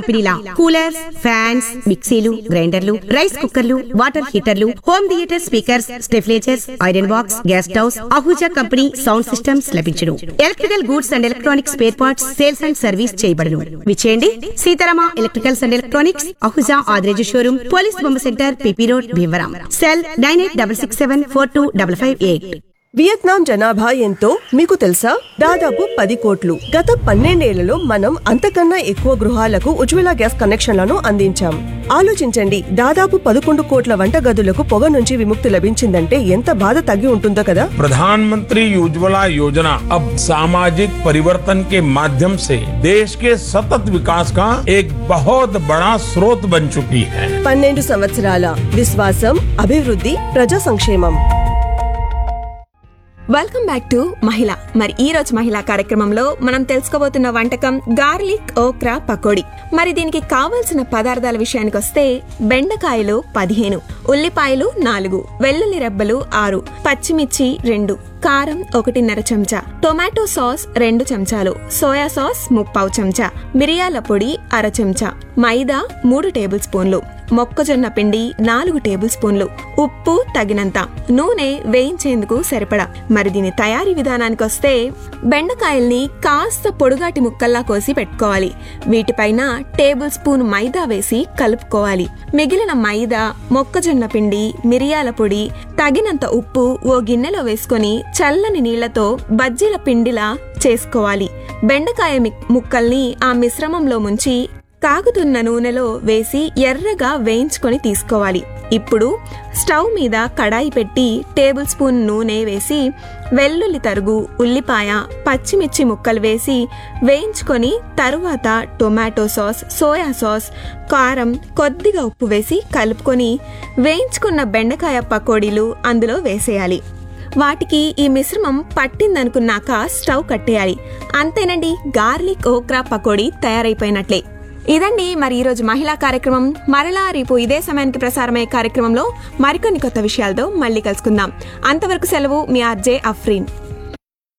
కంపెనీల coolers fans మిక్సీలు గ్రైండర్లు రైస్ కుక్కర్లు వాటర్ హీటర్లు హోమ్ థియేటర్ స్పీకర్స్ స్టెఫ్లేచర్స్ iron box gas stoves Ahuja company sound systems లభించును electrical goods and electronics spare parts sales and service చేయబడును విచేయండి Seetharama electricals and electronics Ahuja Adireju showroom police బొమ్మ centre PP road Bhimavaram cell nine eight double six seven four two double five eight Vietnam జనాభా ఎంతో మీకు తెలుసా దాదాపు పది కోట్లు గత పన్నెండేళ్లలో మనం అంతకన్నా ఎక్కువ గృహాలకు ఉజ్వల గ్యాస్ కనెక్షన్లను అందించాం ఆలోచించండి దాదాపు పదకొండు కోట్ల వంటగదులకు పొగ నుంచి విముక్తి లభించిందంటే ఎంత బాధ తగ్గి ఉంటుందో కదా प्रधानमंत्री उज्ज्वला योजना अब सामाजिक परिवर्तन के माध्यम से देश के सतत विकास का एक बहुत बड़ा स्रोत बन चुकी है పన్నెండు సంవత్సరాల విశ్వాసం అభివృద్ధి ప్రజా సంక్షేమం వెల్కమ్ బ్యాక్ టు మహిళ మరి ఈ రోజు మహిళా కార్యక్రమంలో మనం తెలుసుకోబోతున్న వంటకం గార్లిక్ ఓక్రా పకోడీ మరి దీనికి కావలసిన పదార్థాల విషయానికి వస్తే బెండకాయలు పదిహేను ఉల్లిపాయలు నాలుగు వెల్లుల్లి రెబ్బలు ఆరు పచ్చిమిర్చి రెండు కారం ఒకటిన్నర చెంచా టొమాటో సాస్ రెండు చెంచాలు సోయా సాస్ ముప్పావు చెంచా మిరియాల పొడి అర చెంచా మైదా మూడు టేబుల్ స్పూన్లు మొక్కజొన్న పిండి నాలుగు టేబుల్ స్పూన్లు ఉప్పు తగినంత నూనె వేయించేందుకు సరిపడా మరి దీని తయారీ విధానానికి వస్తే బెండకాయల్ని కాస్త పొడుగాటి ముక్కల్లా కోసి పెట్టుకోవాలి వీటిపైన టేబుల్ స్పూన్ మైదా వేసి కలుపుకోవాలి మిగిలిన మైదా మొక్కజొన్న పిండి మిరియాల పొడి తగినంత ఉప్పు ఓ గిన్నెలో వేసుకొని చల్లని నీళ్లతో బజ్జీల పిండిలా చేసుకోవాలి బెండకాయ మి- ముక్కల్ని ఆ మిశ్రమంలో ముంచి కాగుతున్న నూనెలో వేసి ఎర్రగా వేయించుకొని తీసుకోవాలి ఇప్పుడు స్టవ్ మీద కడాయి పెట్టి టేబుల్ స్పూన్ నూనె వేసి వెల్లుల్లి తరుగు ఉల్లిపాయ పచ్చిమిర్చి ముక్కలు వేసి వేయించుకొని తరువాత టొమాటో సాస్ సోయా సాస్ కారం కొద్దిగా ఉప్పు వేసి కలుపుకొని వేయించుకున్న బెండకాయ పకోడీలు అందులో వేసేయాలి వాటికి ఈ మిశ్రమం పట్టిందనుకున్నాక స్టవ్ కట్టేయాలి అంతేనండి గార్లిక్ ఓక్రా పకోడీ తయారైపోయినట్లే ఇదండి మరి ఈరోజు మహిళా కార్యక్రమం మరలా రేపు ఇదే సమయానికి ప్రసారమయ్యే కార్యక్రమంలో మరికొన్ని కొత్త విషయాలతో మళ్ళీ కలుసుకుందాం అంతవరకు సెలవు మీ ఆర్జే అఫ్రీన్